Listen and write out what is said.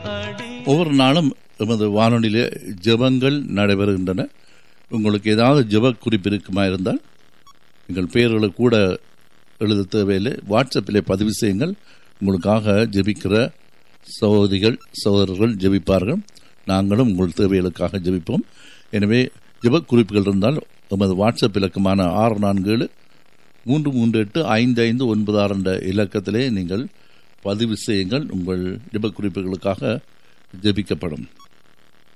ஒவ்வொரு நாளும் எமது வானொலியிலே ஜெபங்கள் நடைபெறுகின்றன உங்களுக்கு ஏதாவது ஜெப குறிப்பு இருக்குமா இருந்தால் எங்கள் பெயர்களை கூட எழுத தேவையில்லை வாட்ஸ்அப்பிலே பதிவு செய்யுங்கள் உங்களுக்காக ஜெபிக்கிற சகோதரிகள் சகோதரர்கள் ஜெபிப்பார்கள் நாங்களும் உங்கள் தேவைகளுக்காக ஜெபிப்போம் எனவே ஜெப குறிப்புகள் இருந்தால் எமது வாட்ஸ்அப் இலக்கமான ஆறு நான்கு ஏழு மூன்று மூன்று எட்டு ஐந்து ஐந்து ஒன்பது ஆறு என்ற இலக்கத்திலே நீங்கள் பதிவு செய்யுங்கள் உங்கள் ஜெப குறிப்புகளுக்காக ஜெபிக்கப்படும்